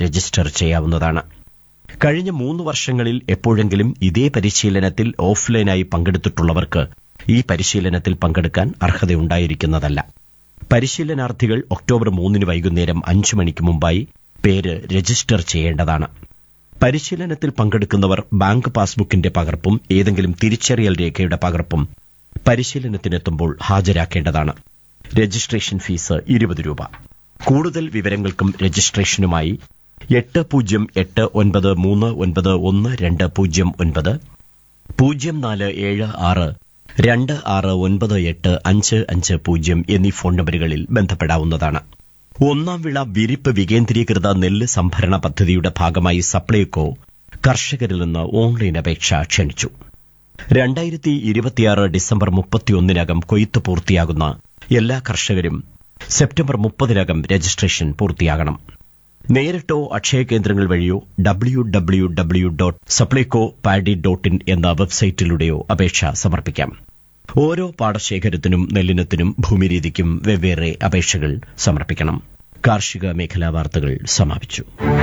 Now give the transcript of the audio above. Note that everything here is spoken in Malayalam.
രജിസ്റ്റർ ചെയ്യാവുന്നതാണ് കഴിഞ്ഞ മൂന്ന് വർഷങ്ങളിൽ എപ്പോഴെങ്കിലും ഇതേ പരിശീലനത്തിൽ ഓഫ്ലൈനായി പങ്കെടുത്തിട്ടുള്ളവർക്ക് ഈ പരിശീലനത്തിൽ പങ്കെടുക്കാൻ അർഹതയുണ്ടായിരിക്കുന്നതല്ല പരിശീലനാർത്ഥികൾ ഒക്ടോബർ മൂന്നിന് വൈകുന്നേരം അഞ്ചു മണിക്ക് മുമ്പായി പേര് രജിസ്റ്റർ ചെയ്യേണ്ടതാണ് പരിശീലനത്തിൽ പങ്കെടുക്കുന്നവർ ബാങ്ക് പാസ്ബുക്കിന്റെ പകർപ്പും ഏതെങ്കിലും തിരിച്ചറിയൽ രേഖയുടെ പകർപ്പും പരിശീലനത്തിനെത്തുമ്പോൾ ഹാജരാക്കേണ്ടതാണ് രജിസ്ട്രേഷൻ ഫീസ് ഇരുപത് രൂപ കൂടുതൽ വിവരങ്ങൾക്കും രജിസ്ട്രേഷനുമായി എട്ട് പൂജ്യം എട്ട് ഒൻപത് മൂന്ന് ഒൻപത് ഒന്ന് രണ്ട് പൂജ്യം ഒൻപത് പൂജ്യം നാല് ഏഴ് ആറ് രണ്ട് ആറ് ഒൻപത് എട്ട് അഞ്ച് അഞ്ച് പൂജ്യം എന്നീ ഫോൺ നമ്പറുകളിൽ ബന്ധപ്പെടാവുന്നതാണ് ഒന്നാം വിള വിരിപ്പ് വികേന്ദ്രീകൃത നെല്ല് സംഭരണ പദ്ധതിയുടെ ഭാഗമായി സപ്ലൈകോ കർഷകരിൽ നിന്ന് ഓൺലൈൻ അപേക്ഷ ക്ഷണിച്ചു രണ്ടായിരത്തി ഇരുപത്തിയാറ് ഡിസംബർ മുപ്പത്തിയൊന്നിനകം കൊയ്ത്ത് പൂർത്തിയാകുന്ന എല്ലാ കർഷകരും സെപ്റ്റംബർ മുപ്പതിനകം രജിസ്ട്രേഷൻ പൂർത്തിയാകണം നേരിട്ടോ അക്ഷയ കേന്ദ്രങ്ങൾ വഴിയോ W W W dot Supplyco paddy dot in എന്ന വെബ്സൈറ്റിലൂടെയോ അപേക്ഷ സമർപ്പിക്കാം ഓരോ പാടശേഖരത്തിനും നെല്ലിനത്തിനും ഭൂമിരീതിക്കും വെവ്വേറെ അപേക്ഷകൾ സമർപ്പിക്കണം കാർഷിക മേഖലാ വാർത്തകൾ സമാപിച്ചു